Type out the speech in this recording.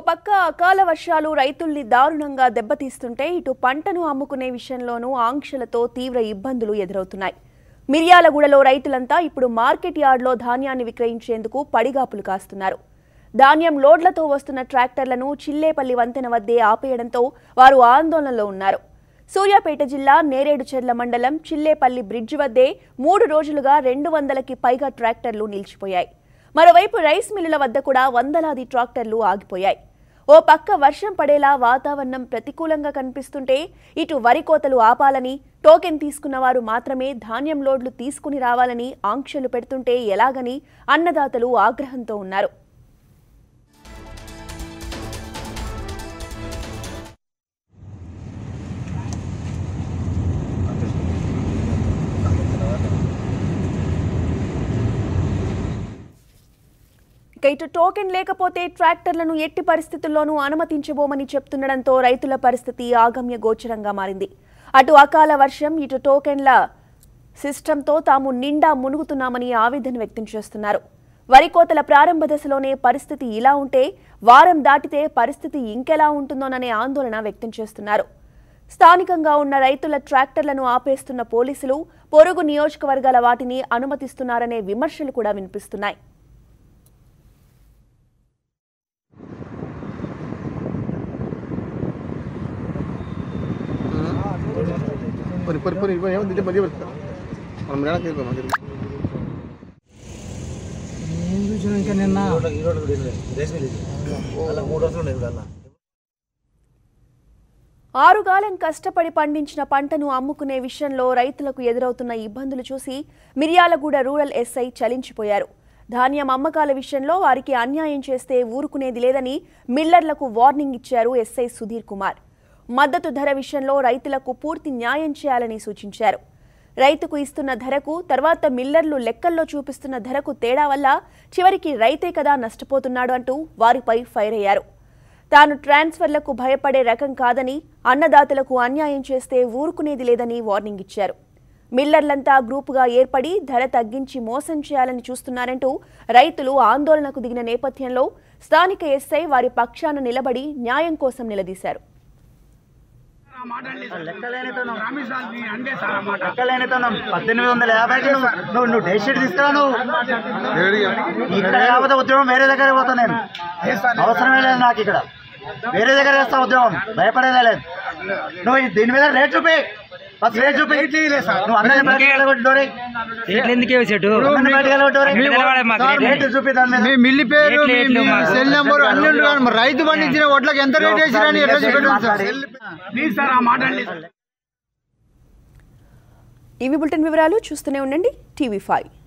పక్క అకాల వర్షాలు రైతుల్ని దారుణంగా దెబ్బతీస్తుంటే ఇటు పంటను అమ్ముకునే విషయంలోనూ ఆంక్షలతో తీవ్ర ఇబ్బందులు ఎదురవుతున్నాయి మిర్యాలగూడలో రైతులంతా ఇప్పుడు మార్కెట్ యార్డ్లో ధాన్యాన్ని విక్రయించేందుకు పడిగాపులు కాస్తున్నారు ధాన్యం లోడ్లతో వస్తున్న ట్రాక్టర్లను చిల్లేపల్లి వంతెన వద్దే ఆపేయడంతో వారు ఆందోళనలో ఉన్నారు సూర్యాపేట జిల్లా నేరేడుచెర్ల మండలం చిల్లేపల్లి బ్రిడ్జ్ వద్దే మూడు రోజులుగా రెండు వందలకి పైగా ట్రాక్టర్లు నిలిచిపోయాయి మరోవైపు రైస్ మిల్లుల వద్ద కూడా వందలాది ట్రాక్టర్లు ఆగిపోయాయి ఓ పక్క వర్షం పడేలా వాతావరణం ప్రతికూలంగా కనిపిస్తుంటే ఇటు వరి కోతలు ఆపాలని టోకెన్ తీసుకున్న వారు మాత్రమే ధాన్యం లోడ్లు తీసుకుని రావాలని ఆంక్షలు పెడుతుంటే ఎలాగని అన్నదాతలు ఆగ్రహంతో ఉన్నారు ఇక ఇటు టోకెన్ లేకపోతే ట్రాక్టర్లను ఎట్టి పరిస్థితుల్లోనూ అనుమతించబోమని చెప్తుండడంతో రైతుల పరిస్థితి ఆగమ్య గోచరంగా మారింది అటు అకాల వర్షం ఇటు టోకెన్ల సిస్టంతో తాము నిండా మునుగుతున్నామని ఆవేదన వ్యక్తం చేస్తున్నారు వరి కోతల ప్రారంభ దశలోనే పరిస్థితి ఇలా ఉంటే వారం దాటితే పరిస్థితి ఇంకెలా ఉంటుందోననే ఆందోళన వ్యక్తం చేస్తున్నారు స్థానికంగా ఉన్న రైతుల ట్రాక్టర్లను ఆపేస్తున్న పోలీసులు పొరుగు నియోజకవర్గాల వాటిని అనుమతిస్తున్నారనే విమర్శలు కూడా వినిపిస్తున్నాయి పరి పరి పరి ఇవ్వ ఏముంది మళ్ళీ మనం మేడకి వెళ్ళిపోయాం అది నేను చూసిన ఇంకా నిన్న ఆరుగాలం కష్టపడి పండించిన పంటను అమ్ముకునే విషయంలో రైతులకు ఎదురవుతున్న ఇబ్బందులు చూసి మిర్యాలగూడ రూరల్ ఎస్ఐ చలించిపోయారు ధాన్యం అమ్మకాల విషయంలో వారికి అన్యాయం చేస్తే ఊరుకునేది లేదని మిల్లర్లకు వార్నింగ్ ఇచ్చారు ఎస్ఐ సుధీర్ కుమార్ మద్దతు ధర విషయంలో రైతులకు పూర్తి న్యాయం చేయాలని సూచించారు రైతుకు ఇస్తున్న ధరకు తర్వాత మిల్లర్లు లెక్కల్లో చూపిస్తున్న ధరకు తేడా వల్ల చివరికి రైతే కదా నష్టపోతున్నాడు అంటూ వారిపై ఫైర్ అయ్యారు తాను ట్రాన్స్ఫర్లకు భయపడే రకం కాదని అన్నదాతలకు అన్యాయం చేస్తే ఊరుకునేది లేదని వార్నింగ్ ఇచ్చారు మిల్లర్లంతా గ్రూపుగా ఏర్పడి ధర తగ్గించి మోసం చేయాలని చూస్తున్నారంటూ రైతులు ఆందోళనకు దిగిన నేపథ్యంలో స్థానిక ఎస్ఐ వారి పక్షాన నిలబడి న్యాయం కోసం నిలదీశారు లెక్కలేనితనం లెక్కలేనితనం పద్దెనిమిది వందల యాభైకి నువ్వు నువ్వు నువ్వు డే షీట్ తీసుకురా నువ్వు ఇక్కడ కాకపోతే ఉద్యోగం వేరే దగ్గర పోతా నేను అవసరమే లేదు నాకు ఇక్కడ వేరే దగ్గర వేస్తా ఉద్యోగం భయపడేదే లేదు నువ్వు ఈ- దీని మీద రేట్ చూపి ఫస్ట్ రేట్ చూపి నువ్వు అందరిని బయటకు వెళ్ళగొట్టి డోరీ. ఎందుకే వచ్చాడు అందరిని బయటకు వెళ్ళగొట్టి డోరీ. తెలవాలి మాకు రేట్లు. రేట్ చూపి దాని మీద మీ మిల్లి పేరు మీ రేట్లు మీ మాకు. సెల్ నెంబర్ అన్ని ఉండు కానీ మరి రైతు పండించిన వడ్లకు ఎంత రేట్ వేసిరని ఎట్లా చెప్పండి సార్ ఇవి బులెటిన్ వివరాలు చూస్తూనే ఉండండి టీవీ ఫైవ్